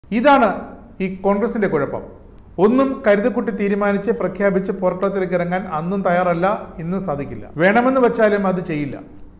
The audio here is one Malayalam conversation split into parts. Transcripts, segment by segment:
ഇതാണ് ഈ കോൺഗ്രസിന്റെ കുഴപ്പം ഒന്നും കരുതക്കുട്ടി തീരുമാനിച്ച് പ്രഖ്യാപിച്ച് പോർക്കളത്തിലേക്ക് ഇറങ്ങാൻ അന്നും തയ്യാറല്ല ഇന്നും സാധിക്കില്ല വേണമെന്ന് വെച്ചാലും അത് ചെയ്യില്ല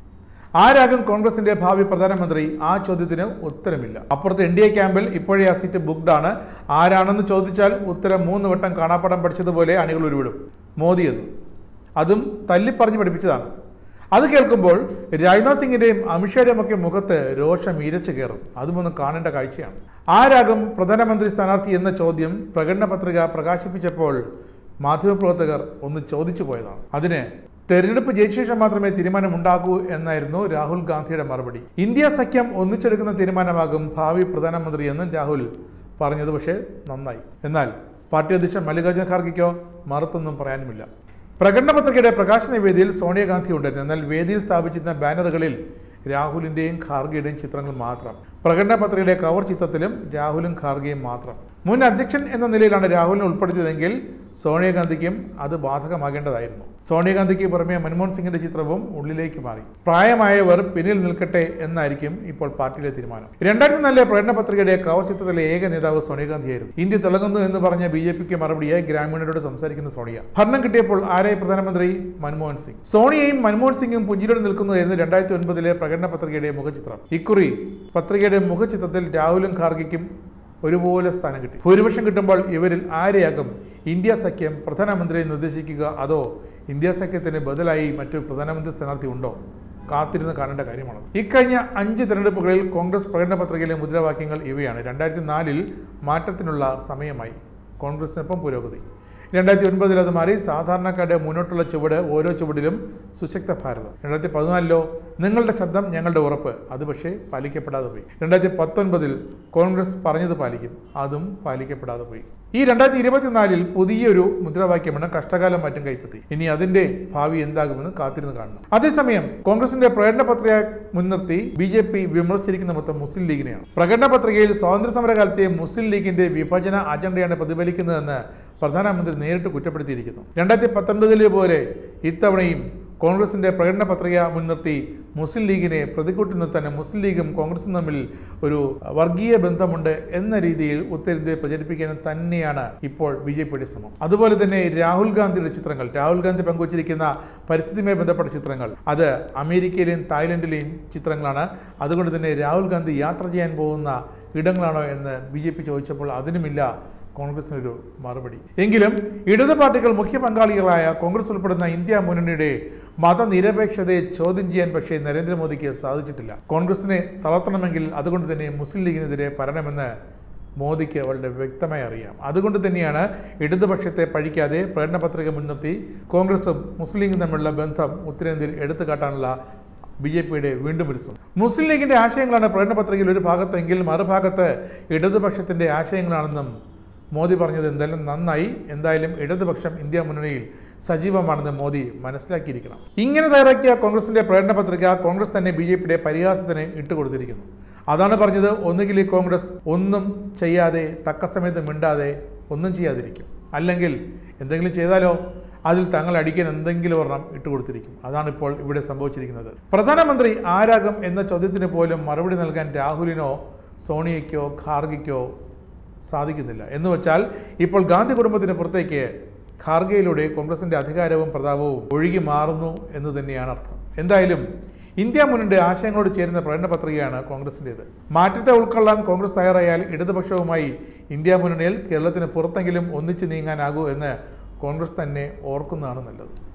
ആരാകും കോൺഗ്രസിന്റെ ഭാവി പ്രധാനമന്ത്രി ആ ചോദ്യത്തിന് ഉത്തരമില്ല അപ്പുറത്ത് എൻ ഡി എ ക്യാമ്പിൽ ഇപ്പോഴേ ആ സീറ്റ് ബുക്ക്ഡ് ആണ് ആരാണെന്ന് ചോദിച്ചാൽ ഉത്തരം മൂന്ന് വട്ടം കാണാപ്പടം പഠിച്ചതുപോലെ അണികൾ ഉരുവിടും മോദി എന്ന് അതും തല്ലിപ്പറഞ്ഞ് പഠിപ്പിച്ചതാണ് അത് കേൾക്കുമ്പോൾ രാജ്നാഥ് സിംഗിന്റെയും അമിത്ഷായുടെയും ഒക്കെ മുഖത്ത് രോഷം ഇരച്ചു കയറും അതുമൊന്ന് കാണേണ്ട കാഴ്ചയാണ് ആരാകും പ്രധാനമന്ത്രി സ്ഥാനാർത്ഥി എന്ന ചോദ്യം പ്രകടന പത്രിക പ്രകാശിപ്പിച്ചപ്പോൾ മാധ്യമപ്രവർത്തകർ ഒന്ന് ചോദിച്ചു പോയതാണ് അതിന് തെരഞ്ഞെടുപ്പ് ജയിച്ച ശേഷം മാത്രമേ തീരുമാനമുണ്ടാകൂ എന്നായിരുന്നു രാഹുൽ ഗാന്ധിയുടെ മറുപടി ഇന്ത്യ സഖ്യം ഒന്നിച്ചെടുക്കുന്ന തീരുമാനമാകും ഭാവി പ്രധാനമന്ത്രി എന്നും രാഹുൽ പറഞ്ഞത് പക്ഷേ നന്നായി എന്നാൽ പാർട്ടി അധ്യക്ഷൻ മല്ലികാർജ്ജുന ഖാർഗെക്കോ മറുത്തൊന്നും പറയാനുമില്ല പ്രകടന പത്രികയുടെ പ്രകാശന വേദിയിൽ സോണിയാഗാന്ധി ഉണ്ടായിരുന്നു എന്നാൽ വേദിയിൽ സ്ഥാപിച്ചിരുന്ന ബാനറുകളിൽ രാഹുലിന്റെയും ഖാർഗെയുടെയും ചിത്രങ്ങൾ മാത്രം പ്രകടന പത്രികയുടെ കവർ ചിത്രത്തിലും രാഹുലും ഖാർഗെയും മാത്രം മുൻ അധ്യക്ഷൻ എന്ന നിലയിലാണ് രാഹുലിനെ ഉൾപ്പെടുത്തിയതെങ്കിൽ സോണിയാഗാന്ധിക്കും അത് ബാധകമാകേണ്ടതായിരുന്നു സോണിയാഗാന്ധിക്ക് പുറമെ മൻമോഹൻ സിംഗിന്റെ ചിത്രവും ഉള്ളിലേക്ക് മാറി പ്രായമായവർ പിന്നിൽ നിൽക്കട്ടെ എന്നായിരിക്കും ഇപ്പോൾ പാർട്ടിയിലെ തീരുമാനം രണ്ടായിരത്തി നാലിലെ പ്രകടന പത്രികയുടെ കവർ ചിത്രത്തിലെ ഏക നേതാവ് സോണിയാഗാന്ധിയായിരുന്നു ഇന്ത്യ തിളങ്ങുന്നു എന്ന് പറഞ്ഞ ബി ജെ പിക്ക് മറുപടിയായി ഗ്രാമീണരോട് സംസാരിക്കുന്ന സോണിയ ഭരണം കിട്ടിയപ്പോൾ ആരായി പ്രധാനമന്ത്രി മൻമോഹൻ സിംഗ് സോണിയയും മൻമോഹൻ സിംഗും പുഞ്ചിരിയോടെ നിൽക്കുന്നതായിരുന്നു രണ്ടായിരത്തി ഒൻപതിലെ പ്രകടന പത്രികയുടെ മുഖചിത്രം ഇക്കുറി പത്രികയുടെ മുഖചിത്രത്തിൽ രാഹുലും ഖാർഗെക്കും ഒരുപോലെ സ്ഥാനം കിട്ടി ഭൂരിപക്ഷം കിട്ടുമ്പോൾ ഇവരിൽ ആരെയാകും ഇന്ത്യ സഖ്യം പ്രധാനമന്ത്രിയെ നിർദ്ദേശിക്കുക അതോ ഇന്ത്യ സഖ്യത്തിന് ബദലായി മറ്റു പ്രധാനമന്ത്രി സ്ഥാനാർത്ഥി ഉണ്ടോ കാത്തിരുന്ന് കാണേണ്ട കാര്യമാണ് ഇക്കഴിഞ്ഞ അഞ്ച് തെരഞ്ഞെടുപ്പുകളിൽ കോൺഗ്രസ് പ്രകടന പത്രികയിലെ മുദ്രാവാക്യങ്ങൾ ഇവയാണ് രണ്ടായിരത്തി നാലിൽ മാറ്റത്തിനുള്ള സമയമായി കോൺഗ്രസിനൊപ്പം പുരോഗതി രണ്ടായിരത്തി ഒൻപതിൽ അത് മാറി സാധാരണക്കാരുടെ മുന്നോട്ടുള്ള ചുവട് ഓരോ ചുവടിലും സുശക്ത ഭാരതം രണ്ടായിരത്തി പതിനാലിലോ നിങ്ങളുടെ ശബ്ദം ഞങ്ങളുടെ ഉറപ്പ് അത് പക്ഷേ പാലിക്കപ്പെടാതെ പോയി രണ്ടായിരത്തി പത്തൊൻപതിൽ കോൺഗ്രസ് പറഞ്ഞത് പാലിക്കും അതും പാലിക്കപ്പെടാതെ പോയി ഈ രണ്ടായിരത്തി ഇരുപത്തിനാലിൽ പുതിയൊരു മുദ്രാവാക്യമാണ് കഷ്ടകാലം മാറ്റം കൈപ്പത്തി ഇനി അതിന്റെ ഭാവി എന്താകുമെന്ന് കാത്തിരുന്ന് കാണണം അതേസമയം കോൺഗ്രസിന്റെ പ്രകടന പത്രിക മുൻനിർത്തി ബി ജെ പി വിമർശിച്ചിരിക്കുന്ന മൊത്തം മുസ്ലിം ലീഗിനെയാണ് പ്രകടന പത്രികയിൽ സ്വാതന്ത്ര്യ സമരകാലത്തെ മുസ്ലിം ലീഗിന്റെ വിഭജന അജണ്ടയാണ് പ്രതിഫലിക്കുന്നതെന്ന് പ്രധാനമന്ത്രി നേരിട്ട് കുറ്റപ്പെടുത്തിയിരിക്കുന്നു രണ്ടായിരത്തി പത്തൊൻപതിലെ പോലെ ഇത്തവണയും കോൺഗ്രസിന്റെ പ്രകടന പത്രിക മുൻനിർത്തി മുസ്ലിം ലീഗിനെ പ്രതിക്കൂട്ടി നിർത്താൻ മുസ്ലിം ലീഗും കോൺഗ്രസും തമ്മിൽ ഒരു വർഗീയ ബന്ധമുണ്ട് എന്ന രീതിയിൽ ഉത്തരേന്ത്യയെ പ്രചരിപ്പിക്കാൻ തന്നെയാണ് ഇപ്പോൾ ബി ജെ പിയുടെ ശ്രമം അതുപോലെ തന്നെ രാഹുൽ ഗാന്ധിയുടെ ചിത്രങ്ങൾ രാഹുൽ ഗാന്ധി പങ്കുവച്ചിരിക്കുന്ന പരിസ്ഥിതിയുമായി ബന്ധപ്പെട്ട ചിത്രങ്ങൾ അത് അമേരിക്കയിലെയും തായ്ലൻഡിലെയും ചിത്രങ്ങളാണ് അതുകൊണ്ട് തന്നെ രാഹുൽ ഗാന്ധി യാത്ര ചെയ്യാൻ പോകുന്ന ഇടങ്ങളാണോ എന്ന് ബി ജെ പി ചോദിച്ചപ്പോൾ അതിനുമില്ല കോൺഗ്രസിനൊരു മറുപടി എങ്കിലും ഇടത് പാർട്ടികൾ മുഖ്യ പങ്കാളികളായ കോൺഗ്രസ് ഉൾപ്പെടുന്ന ഇന്ത്യ മുന്നണിയുടെ മതനിരപേക്ഷതയെ ചോദ്യം ചെയ്യാൻ പക്ഷേ നരേന്ദ്രമോദിക്ക് സാധിച്ചിട്ടില്ല കോൺഗ്രസിനെ തളർത്തണമെങ്കിൽ അതുകൊണ്ട് തന്നെ മുസ്ലിം ലീഗിനെതിരെ പറയണമെന്ന് മോദിക്ക് വളരെ വ്യക്തമായി അറിയാം അതുകൊണ്ട് തന്നെയാണ് ഇടതുപക്ഷത്തെ പഴിക്കാതെ പ്രകടന പത്രിക മുൻനിർത്തി കോൺഗ്രസും മുസ്ലിം ലീഗും തമ്മിലുള്ള ബന്ധം ഉത്തരേന്ത്യയിൽ എടുത്തു കാട്ടാനുള്ള ബി ജെ പിയുടെ വീണ്ടും ഒരു ശ്രമം മുസ്ലിം ലീഗിന്റെ ആശയങ്ങളാണ് പ്രകടന പത്രികയിൽ ഒരു ഭാഗത്തെങ്കിൽ മറുഭാഗത്ത് ഇടതുപക്ഷത്തിന്റെ ആശയങ്ങളാണെന്നും മോദി പറഞ്ഞത് എന്തായാലും നന്നായി എന്തായാലും ഇടതുപക്ഷം ഇന്ത്യ മുന്നണിയിൽ സജീവമാണെന്ന് മോദി മനസ്സിലാക്കിയിരിക്കണം ഇങ്ങനെ തയ്യാറാക്കിയ കോൺഗ്രസിന്റെ പ്രകടന പത്രിക കോൺഗ്രസ് തന്നെ ബി ജെ പിയുടെ പരിഹാസത്തിന് ഇട്ടുകൊടുത്തിരിക്കുന്നു അതാണ് പറഞ്ഞത് ഒന്നുകിൽ ഈ കോൺഗ്രസ് ഒന്നും ചെയ്യാതെ തക്ക സമയത്ത് മിണ്ടാതെ ഒന്നും ചെയ്യാതിരിക്കും അല്ലെങ്കിൽ എന്തെങ്കിലും ചെയ്താലോ അതിൽ തങ്ങൾ അടിക്കാൻ എന്തെങ്കിലും ഒരെണ്ണം ഇട്ടുകൊടുത്തിരിക്കും അതാണ് ഇപ്പോൾ ഇവിടെ സംഭവിച്ചിരിക്കുന്നത് പ്രധാനമന്ത്രി ആരാകും എന്ന ചോദ്യത്തിന് പോലും മറുപടി നൽകാൻ രാഹുലിനോ സോണിയയ്ക്കോ ഖാർഗെക്കോ സാധിക്കുന്നില്ല എന്ന് വെച്ചാൽ ഇപ്പോൾ ഗാന്ധി കുടുംബത്തിന് പുറത്തേക്ക് ഖാർഗെയിലൂടെ കോൺഗ്രസിന്റെ അധികാരവും പ്രതാപവും ഒഴുകി മാറുന്നു എന്ന് തന്നെയാണ് അർത്ഥം എന്തായാലും ഇന്ത്യ മുന്നിന്റെ ആശയങ്ങളോട് ചേരുന്ന പ്രകടന പത്രികയാണ് കോൺഗ്രസിൻ്റേത് മാറ്റത്തെ ഉൾക്കൊള്ളാൻ കോൺഗ്രസ് തയ്യാറായാൽ ഇടതുപക്ഷവുമായി ഇന്ത്യ മുന്നണിയിൽ കേരളത്തിന് പുറത്തെങ്കിലും ഒന്നിച്ചു നീങ്ങാനാകൂ എന്ന് കോൺഗ്രസ് തന്നെ ഓർക്കുന്നതാണ് നല്ലത്